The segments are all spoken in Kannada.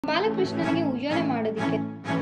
ಬಾಲಕೃಷ್ಣನಿಗೆ ಉಯ್ಯಾಲೆ ಮಾಡೋದಿಕ್ಕೆ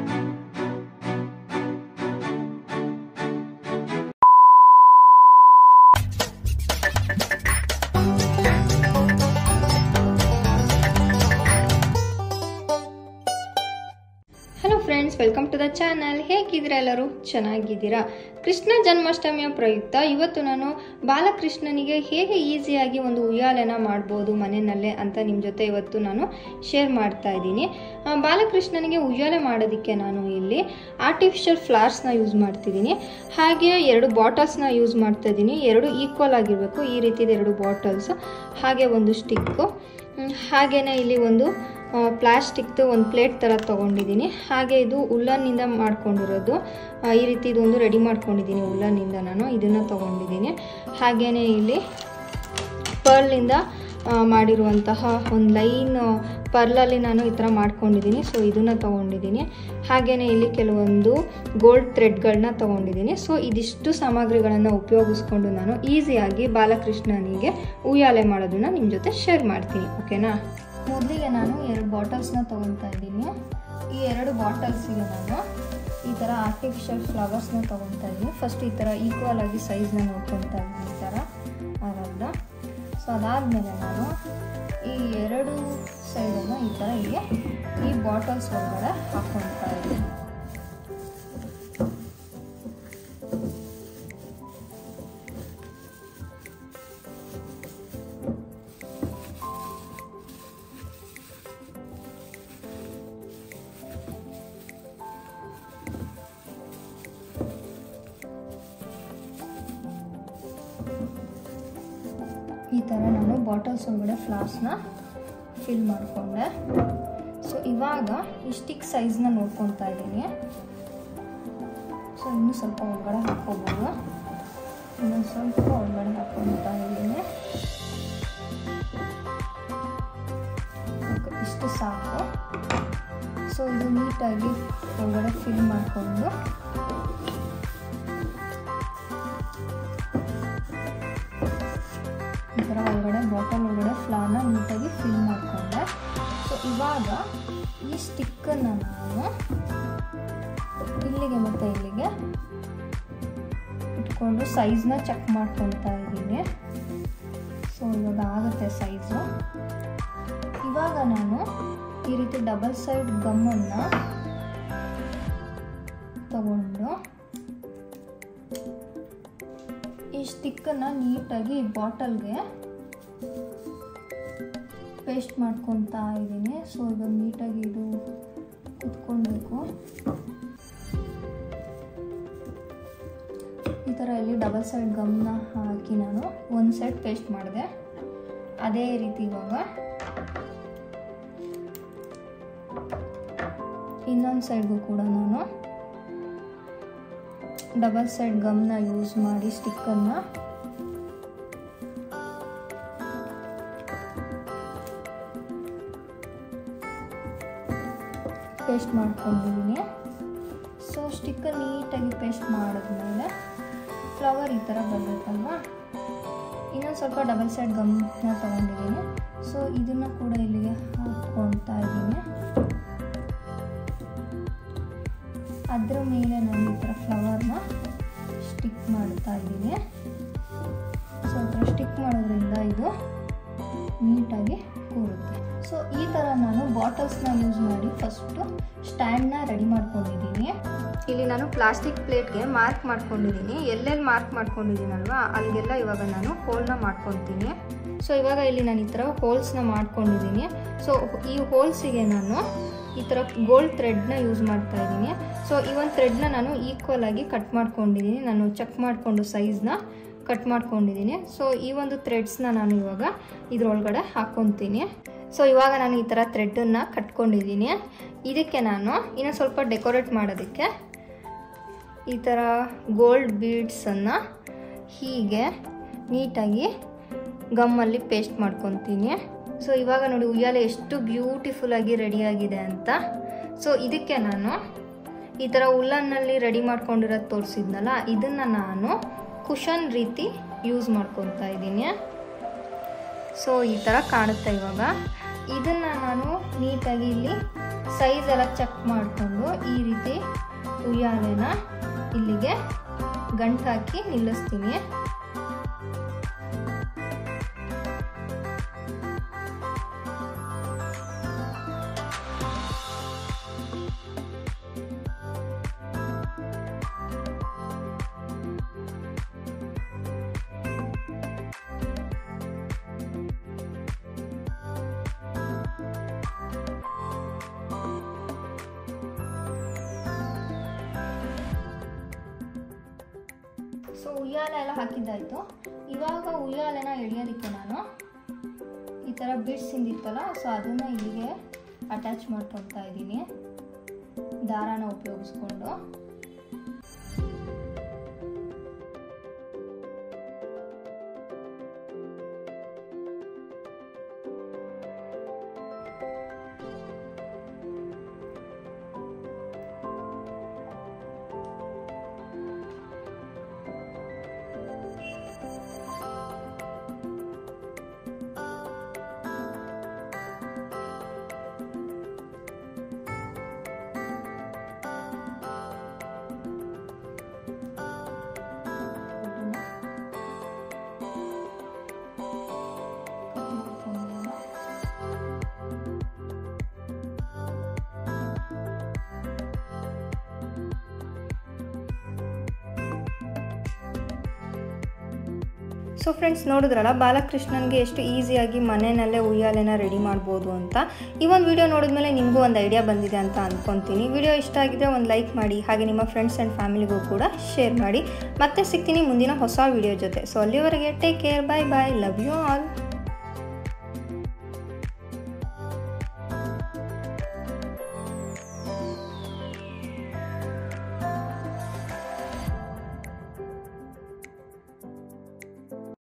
hello friends welcome to the channel ಹೇಗಿದ್ದೀರಾ ಎಲ್ಲರೂ ಚೆನ್ನಾಗಿದ್ದೀರಾ ಕೃಷ್ಣ ಜನ್ಮಾಷ್ಟಮಿಯ ಪ್ರಯುಕ್ತ ಇವತ್ತು ನಾನು ಬಾಲಕೃಷ್ಣನಿಗೆ ಹೇಗೆ ಈಸಿಯಾಗಿ ಒಂದು ಉಯ್ಯಾಲೆನ ಮಾಡ್ಬೋದು ಮನೆಯಲ್ಲೇ ಅಂತ ನಿಮ್ಮ ಜೊತೆ ಇವತ್ತು ನಾನು ಶೇರ್ ಮಾಡ್ತಾ ಇದ್ದೀನಿ ಆ, ಬಾಲಕೃಷ್ಣನಿಗೆ ಉಯ್ಯಾಲೆ ಮಾಡೋದಕ್ಕೆ ನಾನು ಇಲ್ಲಿ ಆರ್ಟಿಫಿಷಿಯಲ್ ಫ್ಲವರ್ಸ್ನ ಯೂಸ್ ಮಾಡ್ತಿದ್ದೀನಿ ಹಾಗೆ ಎರಡು ಬಾಟಲ್ಸ್ನ ಯೂಸ್ ಮಾಡ್ತಾ ಇದ್ದೀನಿ ಎರಡು ಈಕ್ವಲ್ ಆಗಿರಬೇಕು ಈ ರೀತಿದ ಎರಡು ಬಾಟಲ್ಸ್ ಹಾಗೆ ಒಂದು ಸ್ಟಿಕ್ಕು ಹಾಗೆಯೇ ಇಲ್ಲಿ ಒಂದು ಪ್ಲಾಸ್ಟಿಕ್ದು ಒಂದು ಪ್ಲೇಟ್ ಥರ ತೊಗೊಂಡಿದ್ದೀನಿ ಹಾಗೆ ಇದು ಉಲ್ಲನ್ನಿಂದ ಮಾಡ್ಕೊಂಡಿರೋದು ಆ, ಈ ರೀತಿ ಇದೊಂದು ರೆಡಿ ಮಾಡ್ಕೊಂಡಿದ್ದೀನಿ ಉಲ್ಲನ್ನಿಂದ ನಾನು ಇದನ್ನು ತೊಗೊಂಡಿದ್ದೀನಿ ಹಾಗೆಯೇ ಇಲ್ಲಿ ಪರ್ಲಿಂದ ಮಾಡಿರುವಂತಹ ಒಂದು ಲೈನ್ ಪರ್ಲಲ್ಲಿ ನಾನು ಈ ಥರ ಮಾಡ್ಕೊಂಡಿದ್ದೀನಿ ಸೊ ಇದನ್ನು ತೊಗೊಂಡಿದ್ದೀನಿ ಹಾಗೆಯೇ ಇಲ್ಲಿ ಕೆಲವೊಂದು ಗೋಲ್ಡ್ ಥ್ರೆಡ್ಗಳನ್ನ ತೊಗೊಂಡಿದ್ದೀನಿ ಸೊ ಇದಿಷ್ಟು ಸಾಮಗ್ರಿಗಳನ್ನು ಉಪಯೋಗಿಸ್ಕೊಂಡು ನಾನು ಈಸಿಯಾಗಿ ಬಾಲಕೃಷ್ಣನಿಗೆ ಉಯ್ಯಾಲೆ ಮಾಡೋದನ್ನ ನಿಮ್ಮ ಜೊತೆ ಶೇರ್ ಮಾಡ್ತೀನಿ ಓಕೆನಾ ಮೊದಲಿಗೆ ನಾನು ಎರಡು ಬಾಟಲ್ಸ್ನ ತೊಗೊತಾ ಇದ್ದೀನಿ ಈ ಎರಡು ಬಾಟಲ್ಸಿಗೆ ನಾನು ಈ ಥರ ಆರ್ಟಿಫಿಷಿಯಲ್ ಫ್ಲವರ್ಸ್ನ ತೊಗೊತಾ ಇದ್ದೀನಿ ಫಸ್ಟ್ ಈ ಥರ ಈಕ್ವಲ್ ಆಗಿ ಸೈಜ್ನ ನೋಡ್ಕೊತಾ ಇದ್ದೀನಿ ಈ ಥರ ಅರ್ಧ ಸೊ ಅದಾದಮೇಲೆ ನಾನು ಈ ಎರಡು ಸೈಡನ್ನು ಈ ಥರ ಹೀಗೆ ಈ ಬಾಟಲ್ಸ್ ಒಳಗಡೆ ಹಾಕ್ಕೊಳ್ತಾ ಇದ್ದೀನಿ ಈ ಥರ ನಾನು ಬಾಟಲ್ಸ್ ಒಳಗಡೆ ಫ್ಲಾಸ್ನ ಫಿಲ್ ಮಾಡಿಕೊಂಡೆ ಸೊ ಇವಾಗ ಈ ಸ್ಟಿಕ್ ಸೈಜ್ನ ನೋಡ್ಕೊತಾ ಇದ್ದೀನಿ ಸೊ ಇನ್ನೂ ಸ್ವಲ್ಪ ಒಳಗಡೆ ಹಾಕ್ಕೋಬೋದು ಇನ್ನೊಂದು ಸ್ವಲ್ಪ ಒಳಗಡೆ ಹಾಕ್ಕೊತಾ ಇದ್ದೀನಿ ಓಕೆ, ಇಷ್ಟು ಸಾಕು ಸೊ ಇದು ನೀಟಾಗಿ ಒಳಗಡೆ ಫಿಲ್ ಮಾಡಿಕೊಂಡು ಈ ಥರ ಒಳಗಡೆ ಬಾಟಲ್ ಒಳಗಡೆ ಫ್ಲಾರ್ನ ನೀಟಾಗಿ ಫಿಲ್ ಮಾಡಿಕೊಂಡೆ ಸೊ ಇವಾಗ ಈ ಸ್ಟಿಕ್ಕನ್ನು ನಾನು ಇಲ್ಲಿಗೆ ಮತ್ತು ಇಲ್ಲಿಗೆ ಇಟ್ಕೊಂಡು ಸೈಜ್ನ ಚೆಕ್ ಮಾಡ್ಕೊತಾ ಇದ್ದೀನಿ ಸೊ ಇವಾಗ ಆಗುತ್ತೆ ಸೈಜು ಇವಾಗ ನಾನು ಈ ರೀತಿ ಡಬಲ್ ಸೈಡ್ ಗಮ್ಮನ್ನು ತಗೊಂಡು ಈ ಸ್ಟಿಕ್ಕನ್ನು ನೀಟಾಗಿ ಬಾಟಲ್ಗೆ ಪೇಸ್ಟ್ ಮಾಡ್ಕೊತಾ ಇದ್ದೀನಿ ಸೊ ಇದು ನೀಟಾಗಿ ಇದು ಕುತ್ಕೊಳ್ಬೇಕು ಈ ಥರ ಇಲ್ಲಿ ಡಬಲ್ ಸೈಡ್ ಗಮ್ನ ಹಾಕಿ ನಾನು ಒಂದು ಸೈಡ್ ಪೇಸ್ಟ್ ಮಾಡಿದೆ ಅದೇ ರೀತಿ ಇವಾಗ ಇನ್ನೊಂದು ಸೈಡ್ಗೂ ಕೂಡ ನಾನು ಡಬಲ್ ಸೈಡ್ ಗಮ್ನ ಯೂಸ್ ಮಾಡಿ ಸ್ಟಿಕ್ಕನ್ನು ಪೇಸ್ಟ್ ಮಾಡ್ಕೊಂಡಿದ್ದೀನಿ ಸೊ ಸ್ಟಿಕ್ಕರ್ ನೀಟಾಗಿ ಪೇಸ್ಟ್ ಮಾಡಿದ್ಮೇಲೆ ಫ್ಲವರ್ ಈ ಥರ ಬರಬೇಕಲ್ವಾ ಇನ್ನೊಂದು ಸ್ವಲ್ಪ ಡಬಲ್ ಸೈಡ್ ಗಮ್ನ ತೊಗೊಂಡಿದ್ದೀನಿ ಸೊ ಇದನ್ನು ಕೂಡ ಇಲ್ಲಿಗೆ ಹಾಕ್ಕೊಳ್ತಾ ಇದ್ದೀನಿ ಅದರ ಮೇಲೆ ನಾನು ಈ ಥರ ಫ್ಲವರ್ನ ಸ್ಟಿಕ್ ಮಾಡ್ತಾ ಇದ್ದೀನಿ ಸೊ ಈ ಥರ ಸ್ಟಿಕ್ ಮಾಡೋದ್ರಿಂದ ಇದು ನೀಟಾಗಿ ಕೂರುತ್ತೆ ಸೊ ಈ ಥರ ನಾನು ಬಾಟಲ್ಸ್ನ ಯೂಸ್ ಮಾಡಿ ಫಸ್ಟು ಸ್ಟ್ಯಾಂಡ್ನ ರೆಡಿ ಮಾಡ್ಕೊಂಡಿದ್ದೀನಿ ಇಲ್ಲಿ ನಾನು ಪ್ಲಾಸ್ಟಿಕ್ ಪ್ಲೇಟ್ಗೆ ಮಾರ್ಕ್ ಮಾಡ್ಕೊಂಡಿದ್ದೀನಿ ಎಲ್ಲೆಲ್ಲಿ ಮಾರ್ಕ್ ಮಾಡ್ಕೊಂಡಿದ್ದೀನಲ್ವಾ ಅಲ್ಲಿಗೆಲ್ಲ ಇವಾಗ ನಾನು ಹೋಲ್ನ ಮಾಡ್ಕೊತೀನಿ ಸೊ ಇವಾಗ ಇಲ್ಲಿ ನಾನು ಈ ಥರ ಹೋಲ್ಸ್ನ ಮಾಡ್ಕೊಂಡಿದ್ದೀನಿ ಸೊ ಈ ಹೋಲ್ಸಿಗೆ ನಾನು ಈ ಥರ ಗೋಲ್ಡ್ ಥ್ರೆಡ್ನ ಯೂಸ್ ಮಾಡ್ತಾ ಇದ್ದೀನಿ ಸೊ ಈ ಒಂದು ಥ್ರೆಡ್ನ ನಾನು ಈಕ್ವಲ್ ಆಗಿ ಕಟ್ ಮಾಡ್ಕೊಂಡಿದ್ದೀನಿ ನಾನು ಚೆಕ್ ಮಾಡಿಕೊಂಡು ಸೈಜ್ನ ಕಟ್ ಮಾಡ್ಕೊಂಡಿದ್ದೀನಿ ಸೊ ಈ ಒಂದು ಥ್ರೆಡ್ಸ್ನ ನಾನು ಇವಾಗ ಇದ್ರೊಳಗಡೆ ಹಾಕ್ಕೊತೀನಿ ಸೊ ಇವಾಗ ನಾನು ಈ ಥರ ಥ್ರೆಡ್ಡನ್ನು ಕಟ್ಕೊಂಡಿದ್ದೀನಿ ಇದಕ್ಕೆ ನಾನು ಇನ್ನೂ ಸ್ವಲ್ಪ ಡೆಕೋರೇಟ್ ಮಾಡೋದಕ್ಕೆ ಈ ಥರ ಗೋಲ್ಡ್ ಬೀಡ್ಸನ್ನು ಹೀಗೆ ನೀಟಾಗಿ ಗಮ್ಮಲ್ಲಿ ಪೇಸ್ಟ್ ಮಾಡ್ಕೊತೀನಿ ಸೊ ಇವಾಗ ನೋಡಿ ಉಯ್ಯಾಲೆ ಎಷ್ಟು ಬ್ಯೂಟಿಫುಲ್ಲಾಗಿ ರೆಡಿಯಾಗಿದೆ ಅಂತ ಸೊ ಇದಕ್ಕೆ ನಾನು ಈ ಥರ ಉಲ್ಲನ್ನಲ್ಲಿ ರೆಡಿ ಮಾಡ್ಕೊಂಡಿರೋದು ತೋರಿಸಿದ್ನಲ್ಲ ಇದನ್ನು ನಾನು ಕುಷನ್ ರೀತಿ ಯೂಸ್ ಮಾಡ್ಕೊತಾ ಇದ್ದೀನಿ ಸೊ ಈ ಥರ ಕಾಣುತ್ತೆ ಇವಾಗ ಇದನ್ನು ನಾನು ನೀಟಾಗಿ ಇಲ್ಲಿ ಸೈಜ್ ಎಲ್ಲ ಚೆಕ್ ಮಾಡಿಕೊಂಡು ಈ ರೀತಿ ಉಯ್ಯಾಲೆನ ಇಲ್ಲಿಗೆ ಗಂಟು ಹಾಕಿ ನಿಲ್ಲಿಸ್ತೀನಿ ಸೊ ಉಯ್ಯಾಲೆ ಎಲ್ಲ ಹಾಕಿದ್ದಾಯಿತು ಇವಾಗ ಉಯ್ಯಾಲೆನ ಎಳೆಯೋದಕ್ಕೆ ನಾನು ಈ ಥರ ಬಿಡ್ಸಿಂದಿತ್ತಲ್ಲ ಸೊ ಅದನ್ನು ಇಲ್ಲಿಗೆ ಅಟ್ಯಾಚ್ ಮಾಡ್ಕೊತಾ ಇದ್ದೀನಿ ದಾರಾನ ಉಪಯೋಗಿಸ್ಕೊಂಡು ಸೊ ಫ್ರೆಂಡ್ಸ್ ನೋಡಿದ್ರಲ್ಲ ಬಾಲಕೃಷ್ಣನ್ಗೆ ಎಷ್ಟು ಈಸಿಯಾಗಿ ಮನೆಯಲ್ಲೇ ಉಯ್ಯಾಲೆನ ರೆಡಿ ಮಾಡ್ಬೋದು ಅಂತ ಈ ಒಂದು ವಿಡಿಯೋ ನೋಡಿದ್ಮೇಲೆ ನಿಮಗೂ ಒಂದು ಐಡಿಯಾ ಬಂದಿದೆ ಅಂತ ಅಂದ್ಕೊತೀನಿ ವಿಡಿಯೋ ಇಷ್ಟ ಆಗಿದ್ರೆ ಒಂದು ಲೈಕ್ ಮಾಡಿ ಹಾಗೆ ನಿಮ್ಮ ಫ್ರೆಂಡ್ಸ್ ಆ್ಯಂಡ್ ಫ್ಯಾಮಿಲಿಗೂ ಕೂಡ ಶೇರ್ ಮಾಡಿ ಮತ್ತೆ ಸಿಗ್ತೀನಿ ಮುಂದಿನ ಹೊಸ ವಿಡಿಯೋ ಜೊತೆ ಸೊ ಅಲ್ಲಿವರೆಗೆ take care bye bye love you all